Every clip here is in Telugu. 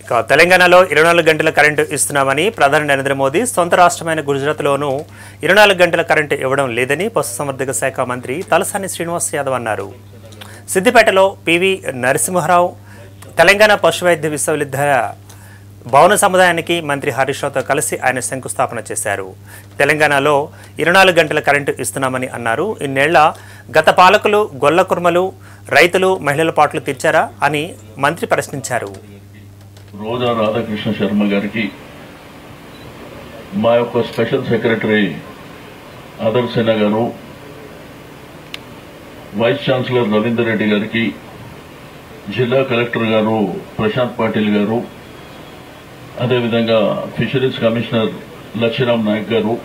ఇక తెలంగాణలో ఇరవై నాలుగు గంటల కరెంటు ఇస్తున్నామని ప్రధాని నరేంద్ర మోదీ సొంత రాష్ట్రమైన గుజరాత్లోనూ ఇరవై నాలుగు గంటల కరెంటు ఇవ్వడం లేదని పశుసంవర్ధక శాఖ మంత్రి తలసాని శ్రీనివాస్ యాదవ్ అన్నారు సిద్దిపేటలో పివి నరసింహారావు తెలంగాణ పశువైద్య విశ్వవిద్యాలయ భవన సముదాయానికి మంత్రి హరీష్ రావుతో కలిసి ఆయన శంకుస్థాపన చేశారు తెలంగాణలో ఇరవై నాలుగు గంటల కరెంటు ఇస్తున్నామని అన్నారు ఇన్నేళ్ల గత పాలకులు గొల్ల కుర్మలు రైతులు మహిళల పాటలు తీర్చారా అని మంత్రి ప్రశ్నించారు రోజా రాధాకృష్ణ శర్మ గారికి మా యొక్క స్పెషల్ సెక్రటరీ ఆదర్ సేన గారు వైస్ ఛాన్సలర్ రవీందర్ రెడ్డి గారికి జిల్లా కలెక్టర్ గారు ప్రశాంత్ పాటిల్ గారు అదేవిధంగా ఫిషరీస్ కమిషనర్ లక్ష్మీరామ్ నాయక్ గారు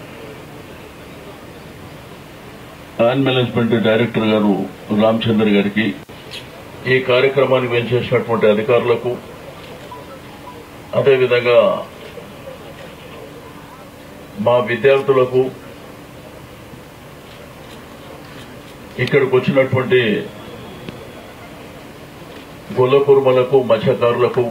ల్యాండ్ మేనేజ్మెంట్ డైరెక్టర్ గారు రామచందర్ గారికి ఈ కార్యక్రమాన్ని వెంచేసినటువంటి అధికారులకు అదేవిధంగా మా విద్యార్థులకు ఇక్కడికి వచ్చినటువంటి గొల్ల కుర్మలకు మత్స్యకారులకు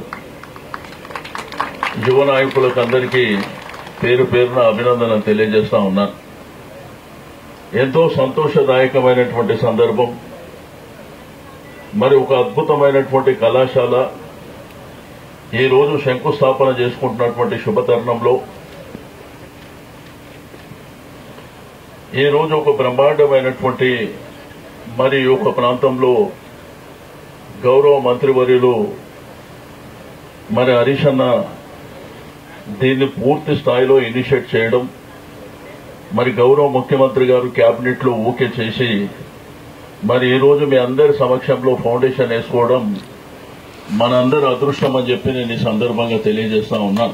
యువ నాయకులకు అందరికీ పేరు పేరున అభినందనలు తెలియజేస్తా ఉన్నాను ఎంతో సంతోషదాయకమైనటువంటి సందర్భం మరి ఒక అద్భుతమైనటువంటి కళాశాల ఈ రోజు శంకుస్థాపన చేసుకుంటున్నటువంటి శుభతరుణంలో ఈ రోజు ఒక బ్రహ్మాండమైనటువంటి మరి ఈ యొక్క ప్రాంతంలో గౌరవ మంత్రివర్యులు మరి హరీష్ అన్న దీన్ని పూర్తి స్థాయిలో ఇనిషియేట్ చేయడం మరి గౌరవ ముఖ్యమంత్రి గారు కేబినెట్ లో ఊకే చేసి మరి ఈ రోజు మీ అందరి సమక్షంలో ఫౌండేషన్ వేసుకోవడం మనందరి అదృష్టం అని చెప్పి నేను ఈ సందర్భంగా తెలియజేస్తా ఉన్నాను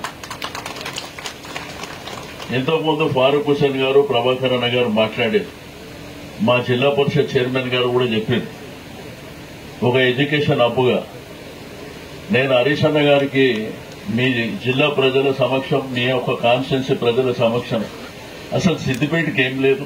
ఇంతకుముందు ఫారూక్ హుసేన్ గారు ప్రభాకర్ అన్న గారు మాట్లాడారు మా జిల్లా పరిషత్ చైర్మన్ గారు కూడా చెప్పారు ఒక ఎడ్యుకేషన్ అప్పుగా నేను హరీష్ అన్న గారికి మీ జిల్లా ప్రజల సమక్షం మీ యొక్క కాన్స్టిట్యున్సీ ప్రజల సమక్షం అసలు సిద్దిపేటకి ఏం లేదు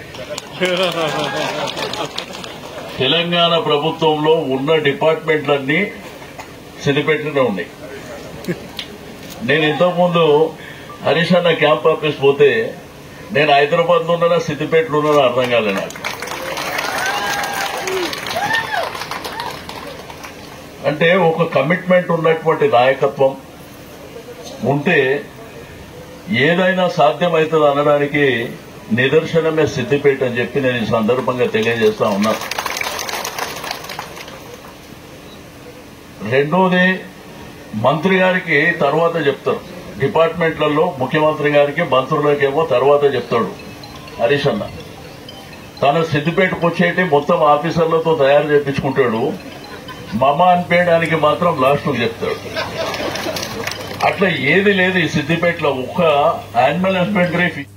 తెలంగాణ ప్రభుత్వంలో ఉన్న డిపార్ట్మెంట్లన్నీ సిద్దిపేటలో ఉన్నాయి నేను ఇంతకుముందు హరీష్ అన్న క్యాంప్ ఆఫీస్ పోతే నేను హైదరాబాద్ లో ఉన్నానా సిద్దిపేటలో ఉన్నానా అర్థం కాలే నాకు అంటే ఒక కమిట్మెంట్ ఉన్నటువంటి నాయకత్వం ఉంటే ఏదైనా సాధ్యమవుతుంది అనడానికి నిదర్శనమే సిద్దిపేట అని చెప్పి నేను ఈ సందర్భంగా తెలియజేస్తా ఉన్నా రెండోది మంత్రి గారికి తర్వాత చెప్తారు డిపార్ట్మెంట్లలో ముఖ్యమంత్రి గారికి మంత్రులకేమో తర్వాత చెప్తాడు హరీష్ అన్న తన సిద్దిపేటకు వచ్చేటి మొత్తం ఆఫీసర్లతో తయారు చేయించుకుంటాడు మమ అనిపేయడానికి మాత్రం లాస్ట్ చెప్తాడు అట్లా ఏది లేదు ఈ సిద్దిపేటలో ఒక్క యానిమల్ హస్బెండరీ